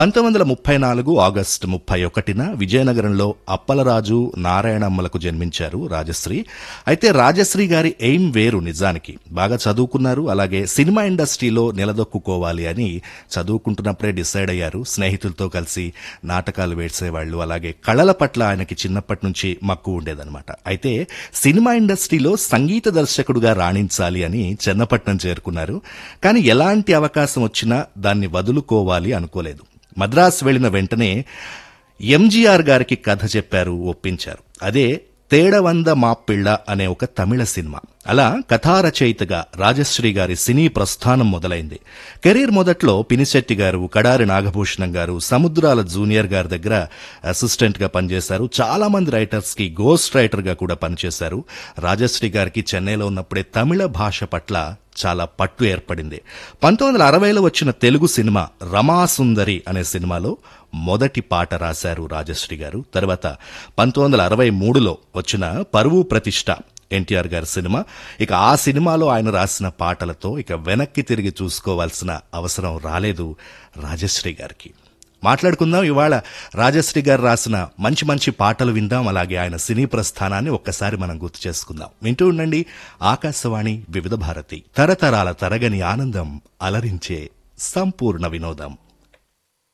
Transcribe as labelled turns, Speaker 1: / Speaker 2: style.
Speaker 1: పంతొమ్మిది వందల ముప్పై నాలుగు ఆగస్టు ముప్పై ఒకటిన విజయనగరంలో అప్పలరాజు నారాయణమ్మలకు జన్మించారు రాజశ్రీ అయితే రాజశ్రీ గారి ఎయిమ్ వేరు నిజానికి బాగా చదువుకున్నారు అలాగే సినిమా ఇండస్ట్రీలో నిలదొక్కుకోవాలి అని చదువుకుంటున్నప్పుడే డిసైడ్ అయ్యారు స్నేహితులతో కలిసి నాటకాలు వేసేవాళ్ళు అలాగే కళల పట్ల ఆయనకి చిన్నప్పటి నుంచి మక్కువ ఉండేదన్నమాట అయితే సినిమా ఇండస్ట్రీలో సంగీత దర్శకుడుగా రాణించాలి అని చెన్నపట్నం చేరుకున్నారు కానీ ఎలాంటి అవకాశం వచ్చినా దాన్ని వదులుకోవాలి అనుకోలేదు మద్రాస్ వెళ్లిన వెంటనే ఎంజీఆర్ గారికి కథ చెప్పారు ఒప్పించారు అదే తేడవంద మాప్పిళ్ళ అనే ఒక తమిళ సినిమా అలా కథారచయితగా రాజశ్రీ గారి సినీ ప్రస్థానం మొదలైంది కెరీర్ మొదట్లో పినిశెట్టి గారు కడారి నాగభూషణం గారు సముద్రాల జూనియర్ గారి దగ్గర అసిస్టెంట్ గా పనిచేశారు చాలా మంది రైటర్స్ కి గోస్ట్ రైటర్ గా కూడా పనిచేశారు రాజశ్రీ గారికి చెన్నైలో ఉన్నప్పుడే తమిళ భాష పట్ల చాలా పట్టు ఏర్పడింది పంతొమ్మిది వందల అరవైలో వచ్చిన తెలుగు సినిమా రమాసుందరి అనే సినిమాలో మొదటి పాట రాశారు రాజశ్రీ గారు తర్వాత పంతొమ్మిది వందల అరవై మూడులో వచ్చిన పరువు ప్రతిష్ట ఎన్టీఆర్ గారి సినిమా ఇక ఆ సినిమాలో ఆయన రాసిన పాటలతో ఇక వెనక్కి తిరిగి చూసుకోవాల్సిన అవసరం రాలేదు రాజశ్రీ గారికి మాట్లాడుకుందాం ఇవాళ రాజశ్రీ గారు రాసిన మంచి మంచి పాటలు విందాం అలాగే ఆయన సినీ ప్రస్థానాన్ని ఒక్కసారి మనం గుర్తు చేసుకుందాం వింటూ ఉండండి ఆకాశవాణి వివిధ భారతి తరతరాల తరగని ఆనందం అలరించే సంపూర్ణ వినోదం